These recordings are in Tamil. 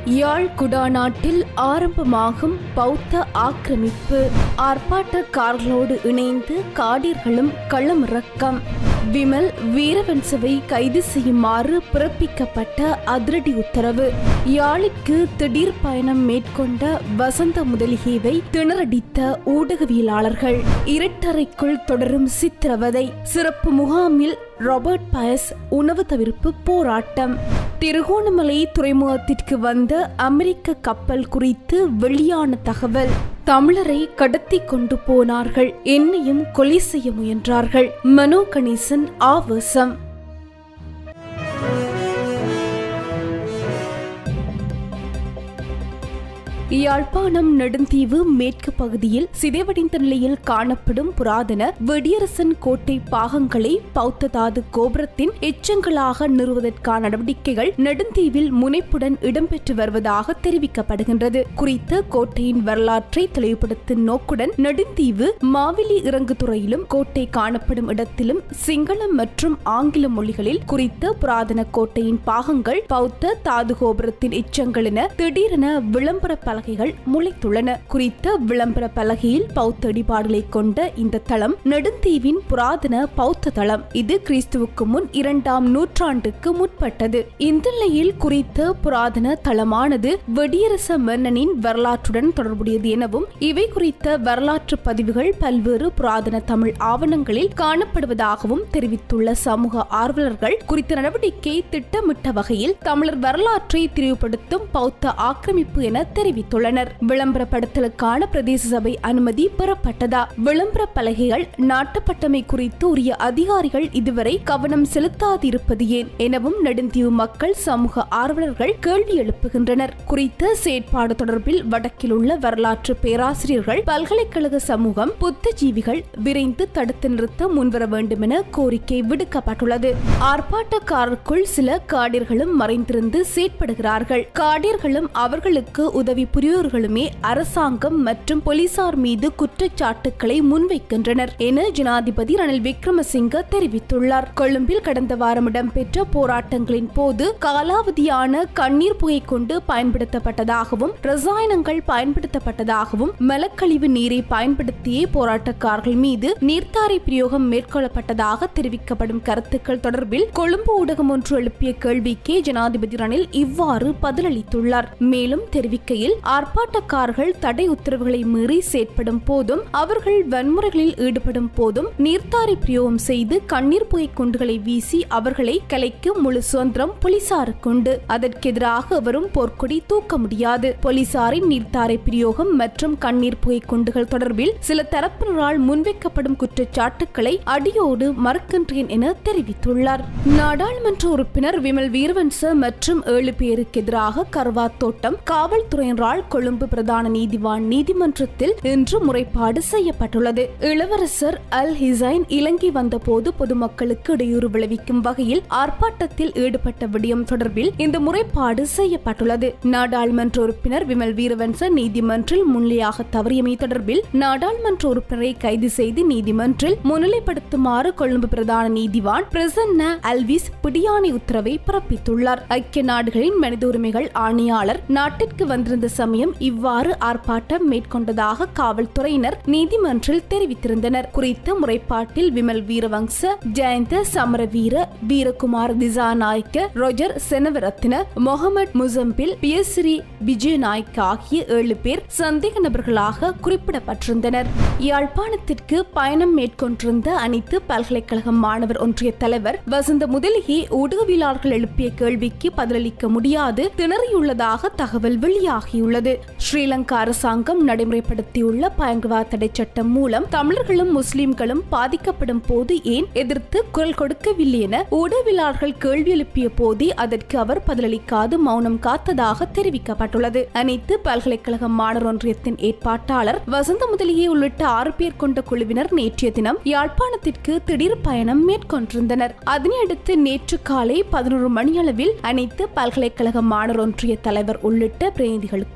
யாழ் குடாநாட்டில் ஆரம்பமாகும் பௌத்த ஆக்கிரமிப்பு ஆர்ப்பாட்டக்காரர்களோடு இணைந்து காடிர்களும் களமிறக்கம் விமல் வீரவன்சவை கைது செய்யுமாறு பிறப்பிக்கப்பட்ட அதிரடி உத்தரவு யாழிற்கு திடீர் பயணம் மேற்கொண்ட வசந்த முதலிகேவை திணறடித்த ஊடகவியலாளர்கள் இருட்டறைக்குள் தொடரும் சித்திரவதை சிறப்பு முகாமில் ராபர்ட் பயஸ் உணவு தவிர்ப்பு போராட்டம் திருகோணமலை துறைமுகத்திற்கு வந்த அமெரிக்க கப்பல் குறித்து வெளியான தகவல் தமிழரை கடத்தி கொண்டு போனார்கள் என்னையும் கொலை செய்ய முயன்றார்கள் மனோ கணேசன் ஆவேசம் யாழ்ப்பாணம் நெடுந்தீவு மேற்கு பகுதியில் சிதைவடைந்த நிலையில் காணப்படும் புராதன வெடியரசன் கோட்டை பாகங்களை பௌத்த தாது கோபுரத்தின் எச்சங்களாக நிறுவதற்கான நடவடிக்கைகள் நெடுந்தீவில் முனைப்புடன் இடம்பெற்று வருவதாக தெரிவிக்கப்படுகின்றது குறித்த கோட்டையின் வரலாற்றை தெளிவுபடுத்தும் நோக்குடன் நெடுந்தீவு மாவிலி இறங்கு துறையிலும் கோட்டை காணப்படும் இடத்திலும் சிங்களம் மற்றும் ஆங்கில மொழிகளில் குறித்த புராதன கோட்டையின் பாகங்கள் பௌத்த தாது கோபுரத்தின் எச்சங்கள் என திடீரென விளம்பர பலகைகள் முளைத்துள்ளன குறித்த விளம்பர பலகையில் பௌத்த அடிபாடுகளை கொண்ட இந்த தளம் நெடுந்தீவின் புராதன பௌத்த தளம் இது கிறிஸ்துவுக்கு முன் இரண்டாம் நூற்றாண்டுக்கு முற்பட்டது இந்த நிலையில் குறித்த புராதன தளமானது வெடியரச மன்னனின் வரலாற்றுடன் தொடர்புடையது எனவும் இவை குறித்த வரலாற்று பதிவுகள் பல்வேறு புராதன தமிழ் ஆவணங்களில் காணப்படுவதாகவும் தெரிவித்துள்ள சமூக ஆர்வலர்கள் குறித்த நடவடிக்கை திட்டமிட்ட வகையில் தமிழர் வரலாற்றை திரிவுபடுத்தும் பௌத்த ஆக்கிரமிப்பு என தெரிவித்துள்ளனர் விளம்பரப்படுத்தலுக்கான பிரதேச சபை அனுமதி பெறப்பட்டதா விளம்பர பலகைகள் நாட்டப்பட்டமை குறித்து உரிய அதிகாரிகள் இதுவரை கவனம் செலுத்தாதிருப்பது ஏன் எனவும் நெடுந்தீவு மக்கள் சமூக ஆர்வலர்கள் கேள்வி எழுப்புகின்றனர் குறித்த செயற்பாடு தொடர்பில் வடக்கில் உள்ள வரலாற்று பேராசிரியர்கள் பல்கலைக்கழக சமூகம் புத்தஜீவிகள் விரைந்து தடுத்து நிறுத்த முன்வர வேண்டும் என கோரிக்கை விடுக்கப்பட்டுள்ளது ஆர்ப்பாட்டக்காரருக்குள் சில காடியர்களும் மறைந்திருந்து செயற்படுகிறார்கள் காடியர்களும் அவர்களுக்கு உதவி புரியோர்களுமே அரசாங்கம் மற்றும் போலீசார் மீது குற்றச்சாட்டுக்களை முன்வைக்கின்றனர் என ஜனாதிபதி ரணில் விக்ரமசிங்க தெரிவித்துள்ளார் கொழும்பில் கடந்த வாரம் இடம்பெற்ற போராட்டங்களின் போது காலாவதியான கண்ணீர் புகை கொண்டு பயன்படுத்தப்பட்டதாகவும் ரசாயனங்கள் பயன்படுத்தப்பட்டதாகவும் மலக்கழிவு நீரை பயன்படுத்தியே போராட்டக்காரர்கள் மீது நீர்த்தாரை பிரயோகம் மேற்கொள்ளப்பட்டதாக தெரிவிக்கப்படும் கருத்துக்கள் தொடர்பில் கொழும்பு ஊடகம் ஒன்று எழுப்பிய கேள்விக்கே ஜனாதிபதி ரணில் இவ்வாறு பதிலளித்துள்ளார் மேலும் தெரிவிக்கையில் ஆர்ப்பாட்டக்காரர்கள் தடை உத்தரவுகளை மீறி செயற்படும் போதும் அவர்கள் வன்முறைகளில் ஈடுபடும் போதும் நீர்த்தாரை பிரயோகம் செய்து கண்ணீர் புகை குண்டுகளை வீசி அவர்களை கலைக்கும் முழு சுதந்திரம் போலீசாருக்கு உண்டு அதற்கெதிராக அவரும் போர்க்கொடி தூக்க முடியாது போலீசாரின் நீர்த்தாரை பிரயோகம் மற்றும் கண்ணீர் புகை குண்டுகள் தொடர்பில் சில தரப்பினரால் முன்வைக்கப்படும் குற்றச்சாட்டுக்களை அடியோடு மறுக்கின்றேன் என தெரிவித்துள்ளார் நாடாளுமன்ற உறுப்பினர் விமல் வீரவன்ச மற்றும் ஏழு பேருக்கு எதிராக கர்வாத் தோட்டம் காவல்துறையினரால் கொழும்பு பிரதான நீதிவான் நீதிமன்றத்தில் இன்று முறைப்பாடு செய்யப்பட்டுள்ளது இளவரசர் அல் ஹிசைன் இலங்கை வந்தபோது பொதுமக்களுக்கு இடையூறு விளைவிக்கும் வகையில் ஆர்ப்பாட்டத்தில் ஈடுபட்ட விடயம் தொடர்பில் இந்த முறைப்பாடு செய்யப்பட்டுள்ளது நாடாளுமன்ற உறுப்பினர் விமல் வீரவன்ச நீதிமன்றில் முன்னிலையாக தவறியமை தொடர்பில் நாடாளுமன்ற உறுப்பினரை கைது செய்து நீதிமன்றில் முன்னிலைப்படுத்துமாறு கொழும்பு பிரதான நீதிவான் பிரசன்ன அல்விஸ் பிடியாணை உத்தரவை பிறப்பித்துள்ளார் ஐக்கிய நாடுகளின் மனித உரிமைகள் ஆணையாளர் நாட்டிற்கு வந்திருந்த சமயம் இவ்வாறு ஆர்ப்பாட்டம் மேற்கொண்டதாக காவல்துறையினர் நீதிமன்றில் தெரிவித்திருந்தனர் குறித்த முறைப்பாட்டில் விமல் வீரவங்ச ஜெயந்த சமரவீர வீரகுமார் திசாநாயக்க ரொஜர் செனவரத்ன முகமது முசம்பில் பியஸ்ரீ விஜயநாயக்க ஆகிய ஏழு பேர் சந்தேக நபர்களாக குறிப்பிடப்பட்டிருந்தனர் யாழ்ப்பாணத்திற்கு பயணம் மேற்கொண்டிருந்த அனைத்து பல்கலைக்கழக மாணவர் ஒன்றிய தலைவர் வசந்த முதலிகே ஊடகவியலாளர்கள் எழுப்பிய கேள்விக்கு பதிலளிக்க முடியாது திணறியுள்ளதாக தகவல் வெளியாகியுள்ளது ஸ்ரீலங்கா அரசாங்கம் நடைமுறைப்படுத்தியுள்ள பயங்கரவாத தடை சட்டம் மூலம் தமிழர்களும் முஸ்லிம்களும் பாதிக்கப்படும் போது ஏன் எதிர்த்து குரல் கொடுக்கவில்லை என ஊடகவியலாளர்கள் கேள்வி எழுப்பிய போதே அதற்கு அவர் பதிலளிக்காது மௌனம் காத்ததாக தெரிவிக்கப்பட்டுள்ளது அனைத்து பல்கலைக்கழக மாணவர் ஒன்றியத்தின் ஏற்பாட்டாளர் வசந்த முதலியே உள்ளிட்ட ஆறு பேர் கொண்ட குழுவினர் நேற்றைய தினம் யாழ்ப்பாணத்திற்கு திடீர் பயணம் மேற்கொண்டிருந்தனர் அதனையடுத்து நேற்று காலை பதினோரு மணியளவில் அனைத்து பல்கலைக்கழக மாணவர் ஒன்றிய தலைவர் உள்ளிட்ட பிரதிநிதிகளுக்கும்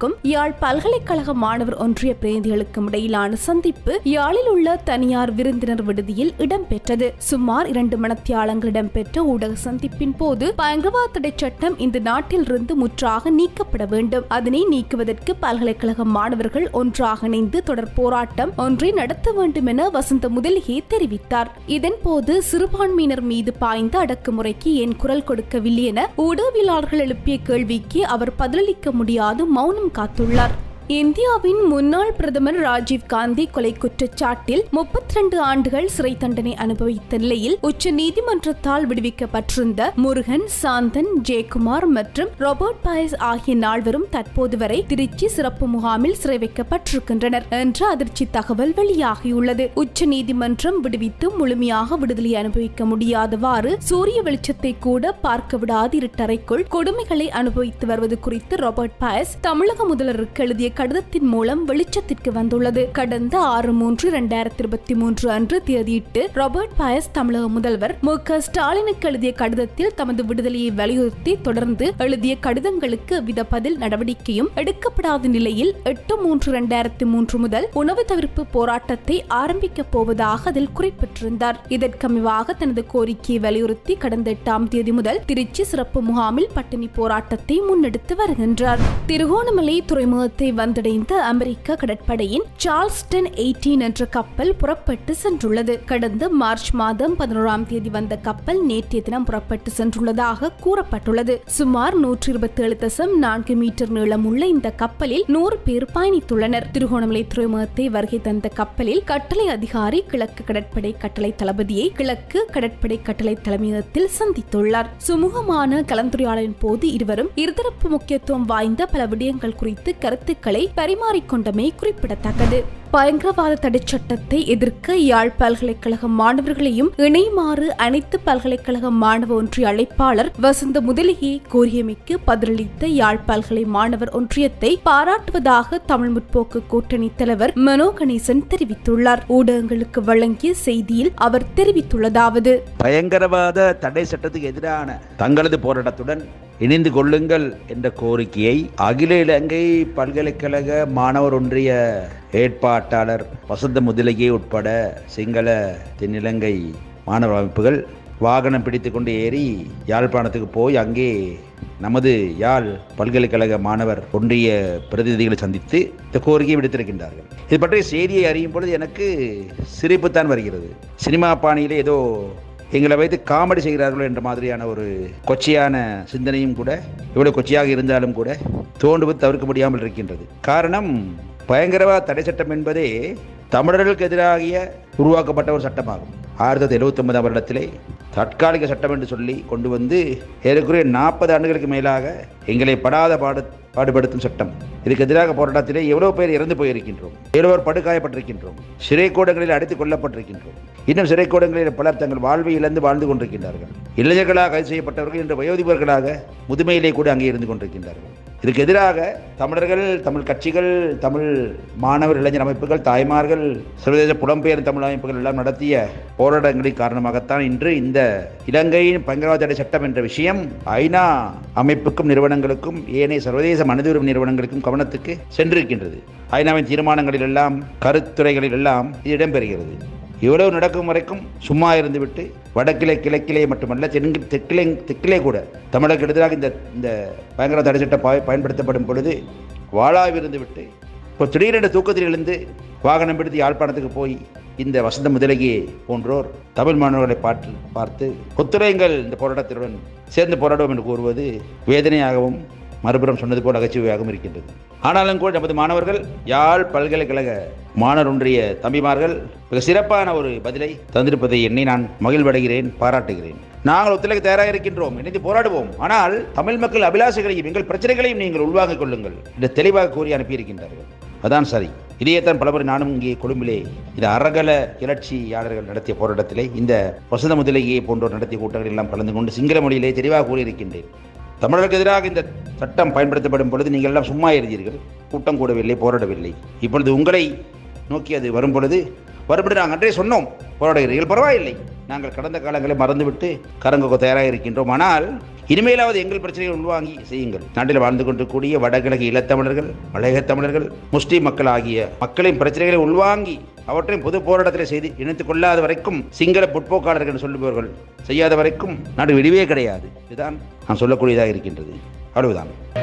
பிரதிநிதிகளுக்கும் யாழ் பல்கலைக்கழக மாணவர் ஒன்றிய பிரதிநிதிகளுக்கும் இடையிலான சந்திப்பு யாழில் உள்ள தனியார் விருந்தினர் விடுதியில் இடம்பெற்றது சுமார் இரண்டு மணத்தியாளங்கள் இடம்பெற்ற ஊடக சந்திப்பின் போது பயங்கரவாத தடை சட்டம் இந்த நாட்டிலிருந்து முற்றாக நீக்கப்பட வேண்டும் அதனை நீக்குவதற்கு பல்கலைக்கழக மாணவர்கள் ஒன்றாக இணைந்து தொடர் போராட்டம் ஒன்றை நடத்த வேண்டும் என வசந்த முதலியே தெரிவித்தார் இதன்போது சிறுபான்மையினர் மீது பாய்ந்த அடக்குமுறைக்கு ஏன் குரல் கொடுக்கவில்லை என ஊடகவியலாளர்கள் எழுப்பிய கேள்விக்கு அவர் பதிலளிக்க முடியாது மௌனம் காத்துள்ளார் இந்தியாவின் முன்னாள் பிரதமர் ராஜீவ் காந்தி கொலை குற்றச்சாட்டில் முப்பத்தி ரெண்டு ஆண்டுகள் சிறை தண்டனை அனுபவித்த நிலையில் உச்ச நீதிமன்றத்தால் விடுவிக்கப்பட்டிருந்த முருகன் சாந்தன் ஜெயக்குமார் மற்றும் ராபர்ட் பாயஸ் ஆகிய நால்வரும் தற்போது வரை திருச்சி சிறப்பு முகாமில் சிறை வைக்கப்பட்டிருக்கின்றனர் என்ற அதிர்ச்சி தகவல் வெளியாகியுள்ளது உச்ச நீதிமன்றம் விடுவித்து முழுமையாக விடுதலை அனுபவிக்க முடியாதவாறு சூரிய வெளிச்சத்தை கூட பார்க்க விடாது இருட்டறைக்குள் கொடுமைகளை அனுபவித்து வருவது குறித்து ராபர்ட் பாயஸ் தமிழக முதல்வருக்கு எழுதிய கடிதத்தின் மூலம் வெளிச்சத்திற்கு வந்துள்ளது கடந்த ஆறு மூன்று இரண்டாயிரத்தி இருபத்தி மூன்று அன்று தேதியிட்டு ராபர்ட் பாயஸ் தமிழக முதல்வர் மு க ஸ்டாலினுக்கு எழுதிய கடிதத்தில் தமது விடுதலையை வலியுறுத்தி தொடர்ந்து எழுதிய கடிதங்களுக்கு வித பதில் நடவடிக்கையும் எடுக்கப்படாத நிலையில் எட்டு மூன்று இரண்டாயிரத்தி மூன்று முதல் உணவு தவிர்ப்பு போராட்டத்தை ஆரம்பிக்கப் போவதாக அதில் குறிப்பிட்டிருந்தார் இதற்கமைவாக தனது கோரிக்கையை வலியுறுத்தி கடந்த எட்டாம் தேதி முதல் திருச்சி சிறப்பு முகாமில் பட்டினி போராட்டத்தை முன்னெடுத்து வருகின்றார் திருகோணமலை துறைமுகத்தை வந்தடைந்த அமெரிக்க கடற்படையின் சார்ல்ஸ்டன் எயிட்டீன் என்ற கப்பல் புறப்பட்டு சென்றுள்ளது கடந்த மார்ச் மாதம் பதினோராம் தேதி வந்த கப்பல் நேற்றைய தினம் புறப்பட்டு சென்றுள்ளதாக கூறப்பட்டுள்ளது சுமார் நூற்றி இருபத்தி ஏழு தசம் நான்கு மீட்டர் நீளமுள்ள இந்த கப்பலில் நூறு பேர் பயணித்துள்ளனர் திருகோணமலை துறைமுகத்தை வருகை தந்த கப்பலில் கட்டளை அதிகாரி கிழக்கு கடற்படை கட்டளை தளபதியை கிழக்கு கடற்படை கட்டளை தலைமையகத்தில் சந்தித்துள்ளார் சுமூகமான கலந்துரையாடலின் போது இருவரும் இருதரப்பு முக்கியத்துவம் வாய்ந்த பல விடயங்கள் குறித்து கருத்துக்களை பரிமாறிக்கொண்டமை குறிப்பிடத்தக்கது பயங்கரவாத தடைச் சட்டத்தை எதிர்க்க யாழ் பல்கலைக்கழக மாணவர்களையும் இணைமாறு அனைத்து பல்கலைக்கழக மாணவ ஒன்றிய அழைப்பாளர் வசந்த முதலியை கோரியமைக்கு பதிலளித்த யாழ் பல்கலை மாணவர் ஒன்றியத்தை பாராட்டுவதாக தமிழ் முற்போக்கு கூட்டணி தலைவர் மனோ கணேசன் தெரிவித்துள்ளார் ஊடகங்களுக்கு வழங்கிய செய்தியில் அவர் தெரிவித்துள்ளதாவது பயங்கரவாத தடை சட்டத்துக்கு எதிரான தங்களது போராட்டத்துடன் இணைந்து கொள்ளுங்கள் என்ற கோரிக்கையை அகில இலங்கை பல்கலைக்கழக மாணவர் ஒன்றிய ஏற்பாட்டாளர் வசந்த முதலிகை உட்பட சிங்கள தென்னிலங்கை மாணவர் அமைப்புகள் வாகனம் பிடித்து கொண்டு ஏறி யாழ்ப்பாணத்துக்கு போய் அங்கே நமது யாழ் பல்கலைக்கழக மாணவர் ஒன்றிய பிரதிநிதிகளை சந்தித்து இந்த கோரிக்கையை விடுத்திருக்கின்றார்கள் இது பற்றிய செய்தியை அறியும் பொழுது எனக்கு சிரிப்புத்தான் வருகிறது சினிமா பாணியிலே ஏதோ எங்களை வைத்து காமெடி செய்கிறார்களோ என்ற மாதிரியான ஒரு கொச்சையான சிந்தனையும் கூட இவ்வளவு கொச்சையாக இருந்தாலும் கூட தோண்டுவது தவிர்க்க முடியாமல் இருக்கின்றது காரணம் பயங்கரவாத தடை சட்டம் என்பதே தமிழர்களுக்கு எதிராகிய உருவாக்கப்பட்ட ஒரு சட்டமாகும் ஆயிரத்தி தொள்ளாயிரத்தி எழுபத்தி ஒன்பதாம் வருடத்திலே தற்காலிக சட்டம் என்று சொல்லி கொண்டு வந்து ஏறக்குறைய நாற்பது ஆண்டுகளுக்கு மேலாக எங்களை படாத பாடு பாடுபடுத்தும் சட்டம் இதுக்கு எதிராக போராட்டத்திலே எவ்வளவு பேர் இறந்து போயிருக்கின்றோம் எவ்வளவு பேர் படுகாயப்பட்டிருக்கின்றோம் சிறை கூடங்களில் அடைத்துக் கொல்லப்பட்டிருக்கின்றோம் இன்னும் சிறை கூடங்களில் பலர் தங்கள் வாழ்வை இழந்து வாழ்ந்து கொண்டிருக்கின்றார்கள் இளைஞர்களாக கைது செய்யப்பட்டவர்கள் இன்று வயோதிபர்களாக முதுமையிலே கூட அங்கே இருந்து கொண்டிருக்கின்றார்கள் இதுக்கு எதிராக தமிழர்கள் தமிழ் கட்சிகள் தமிழ் மாணவர் இளைஞர் அமைப்புகள் தாய்மார்கள் சர்வதேச புலம்பெயர் தமிழ் அமைப்புகள் எல்லாம் நடத்திய போராட்டங்களின் காரணமாகத்தான் இன்று இந்த இலங்கையின் பயங்கரவாத தடை சட்டம் என்ற விஷயம் ஐநா அமைப்புக்கும் நிறுவனங்களுக்கும் ஏனைய சர்வதேச மனித உரிமை நிறுவனங்களுக்கும் கவனத்துக்கு சென்றிருக்கின்றது ஐநாவின் தீர்மானங்களில் எல்லாம் கருத்துரைகளில் எல்லாம் இது இடம்பெறுகிறது இவ்வளவு நடக்கும் வரைக்கும் சும்மா இருந்துவிட்டு வடக்கிலே கிழக்கிலே மட்டுமல்ல தென்கு தெற்கிலே தெற்கிலே கூட தமிழருக்கு எதிராக இந்த இந்த பயங்கர தடை சட்டம் பாய- பயன்படுத்தப்படும் பொழுது வாழாவிருந்து விட்டு இப்போ திடீரென தூக்கத்தில் எழுந்து வாகனம் பிடித்து யாழ்ப்பாணத்துக்கு போய் இந்த வசந்த முதலகியை போன்றோர் தமிழ் மாணவர்களை பார்த்து பார்த்து ஒத்துழைங்கள் இந்த போராட்டத்துடன் சேர்ந்து போராடுவோம் என்று கூறுவது வேதனையாகவும் மறுபுறம் சொன்னது போல் நகைச்சுவையாகவும் இருக்கின்றது ஆனாலும் கூட நமது மாணவர்கள் யாழ் பல்கலைக்கழக மாணவர் ஒன்றிய தம்பிமார்கள் மிக சிறப்பான ஒரு பதிலை தந்திருப்பதை எண்ணி நான் மகிழ்வடைகிறேன் பாராட்டுகிறேன் நாங்கள் ஒத்துழைக்க தயாராக இருக்கின்றோம் இணைந்து போராடுவோம் ஆனால் தமிழ் மக்கள் அபிலாஷைகளையும் எங்கள் பிரச்சனைகளையும் நீங்கள் உள்வாங்கிக் கொள்ளுங்கள் என்று தெளிவாக கூறி அனுப்பியிருக்கின்றார்கள் அதான் சரி இதையேத்தான் பலமுறை நானும் இங்கே கொழும்பிலே இந்த அறகல கிளர்ச்சியாளர்கள் நடத்திய போராட்டத்திலே இந்த வசந்த முதலியை போன்றோர் நடத்திய கூட்டங்களில் எல்லாம் கலந்து கொண்டு சிங்கள மொழியிலே தெளிவாக கூறியிருக்கின்றேன் தமிழருக்கு எதிராக இந்த சட்டம் பயன்படுத்தப்படும் பொழுது நீங்கள் எல்லாம் சும்மா இருந்தீர்கள் கூட்டம் கூடவில்லை போராடவில்லை இப்பொழுது உங்களை நோக்கி அது வரும் பொழுது வரும்படி நாங்கள் அன்றே சொன்னோம் போராடுகிறீர்கள் பரவாயில்லை நாங்கள் கடந்த காலங்களை மறந்துவிட்டு கரங்குக்கு தயாராக இருக்கின்றோம் ஆனால் இனிமேலாவது எங்கள் பிரச்சனைகளை உள்வாங்கி செய்யுங்கள் நாட்டில் வாழ்ந்து கொண்டிருக்கூடிய வடகிழக்கு ஈழத்தமிழர்கள் மலையக தமிழர்கள் முஸ்லிம் மக்கள் ஆகிய மக்களின் பிரச்சனைகளை உள்வாங்கி அவற்றையும் பொது போராட்டத்தில் செய்து இணைத்துக் கொள்ளாத வரைக்கும் சிங்கள புட்போக்காளர்கள் என்று சொல்லுபவர்கள் செய்யாத வரைக்கும் நாடு விடிவே கிடையாது இதுதான் நான் சொல்லக்கூடியதாக இருக்கின்றது அவ்வளவுதான்